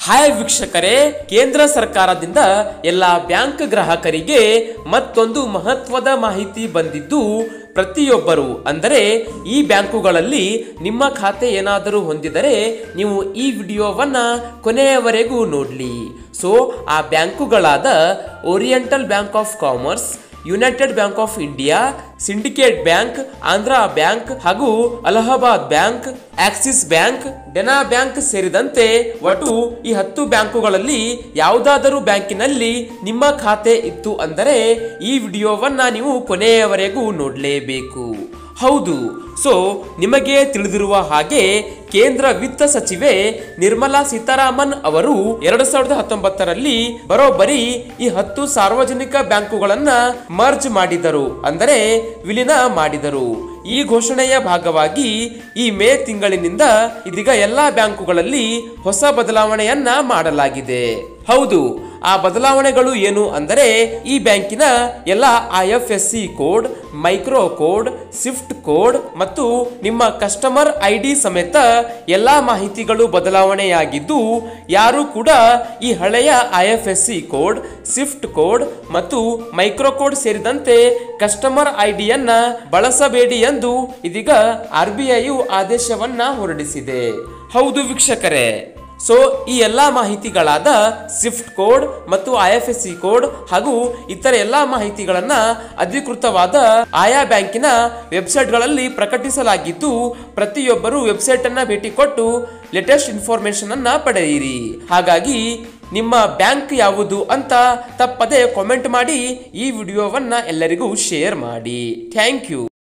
hi ವೀಕ್ಷಕರೇ ಕೇಂದ್ರ ಸರ್ಕಾರದಿಂದ ಎಲ್ಲ ಬ್ಯಾಂಕ್ ಗ್ರಾಹಕರಿಗೆ ಮತ್ತೊಂದು ಮಹತ್ವದ ಮಾಹಿತಿ ಬಂದಿದ್ದು ಪ್ರತಿಯೊಬ್ಬರು ಅಂದರೆ ಈ ಬ್ಯಾಂಕುಗಳಲ್ಲಿ ನಿಮ್ಮ ಖಾತೆ ಏನಾದರೂ ಹೊಂದಿದರೆ ನೀವು ಈ ವಿಡಿಯೋವನ್ನ ಕೊನೆಯವರೆಗೂ ನೋಡಲಿ ಸೊ ಆ ಬ್ಯಾಂಕುಗಳಾದ oriental bank of commerce united bank of India syndicate bank Andhra bank ಹಾಗೂ Allahabad bank axis bank Dena bank ಸೇರಿದಂತೆ ಒಟ್ಟು ಈ ಹತ್ತು ಬ್ಯಾಂಕುಗಳಲ್ಲಿ ಯಾವುದಾದರೂ ಬ್ಯಾಂಕಿನಲ್ಲಿ ನಿಮ್ಮ ಖಾತೆ ಇತ್ತು ಅಂದರೆ ಈ ವಿಡಿಯೋವನ್ನ ನೀವು ಕೊನೆಯವರೆಗೂ ನೋಡಲೇಬೇಕು ಹೌದು ಸೊ ನಿಮಗೆ ತಿಳಿದಿರುವ ಹಾಗೆ ಕೇಂದ್ರ ವಿತ್ತ ಸಚಿವೆ ನಿರ್ಮಲಾ ಸೀತಾರಾಮನ್ ಅವರು ಎರಡು ಸಾವಿರದ ಹತ್ತೊಂಬತ್ತರಲ್ಲಿ ಬರೋಬ್ಬರಿ ಈ ಹತ್ತು ಸಾರ್ವಜನಿಕ ಬ್ಯಾಂಕುಗಳನ್ನ ಮರ್ಜ್ ಮಾಡಿದರು ಅಂದರೆ ವಿಲೀನ ಮಾಡಿದರು ಈ ಘೋಷಣೆಯ ಭಾಗವಾಗಿ ಈ ಮೇ ತಿಂಗಳಿನಿಂದ ಇದೀಗ ಎಲ್ಲಾ ಬ್ಯಾಂಕುಗಳಲ್ಲಿ ಹೊಸ ಬದಲಾವಣೆಯನ್ನ ಮಾಡಲಾಗಿದೆ ಹೌದು ಆ ಬದಲಾವಣೆಗಳು ಏನು ಅಂದರೆ ಈ ಬ್ಯಾಂಕಿನ ಎಲ್ಲ I F S C code micro code swift code ಮತ್ತು ನಿಮ್ಮ ಕಸ್ಟಮರ್ ಐ ಡಿ ಸಮೇತ ಎಲ್ಲ ಮಾಹಿತಿಗಳು ಬದಲಾವಣೆಯಾಗಿದ್ದು ಯಾರು ಕೂಡ ಈ ಹಳೆಯ I F S C code swift code ಮತ್ತು ಮೈಕ್ರೋ ಕೋಡ್ ಸೇರಿದಂತೆ ಕಸ್ಟಮರ್ ಐ ಡಿಯನ್ನ ಬಳಸಬೇಡಿ ಎಂದು ಇದೀಗ ಆರ್ ಬಿ ಐಯು ಆದೇಶವನ್ನ ಹೊರಡಿಸಿದೆ ಹೌದು ವೀಕ್ಷಕರೇ ಸೊ ಈ ಎಲ್ಲ ಮಾಹಿತಿಗಳಾದ ಸ್ವಿಫ್ಟ್ ಕೋಡ್ ಮತ್ತು I F S C code ಹಾಗೂ ಇತರ ಎಲ್ಲ ಮಾಹಿತಿಗಳನ್ನ ಅಧಿಕೃತವಾದ ಆಯಾ ಬ್ಯಾಂಕಿನ ವೆಬ್ಸೈಟ್ಗಳಲ್ಲಿ ಪ್ರಕಟಿಸಲಾಗಿದ್ದು ಪ್ರತಿಯೊಬ್ಬರು ವೆಬ್ಸೈಟ್ ಅನ್ನ ಭೇಟಿ ಕೊಟ್ಟು ಲೇಟೆಸ್ಟ್ ಇನ್ಫಾರ್ಮೇಶನ್ ಅನ್ನ ಪಡೆಯಿರಿ ಹಾಗಾಗಿ ನಿಮ್ಮ ಬ್ಯಾಂಕ್ ಯಾವುದು ಅಂತ ತಪ್ಪದೆ ಕಾಮೆಂಟ್ ಮಾಡಿ ಈ ವಿಡಿಯೋವನ್ನ ಎಲ್ಲರಿಗೂ ಶೇರ್ ಮಾಡಿ ಥ್ಯಾಂಕ್ ಯು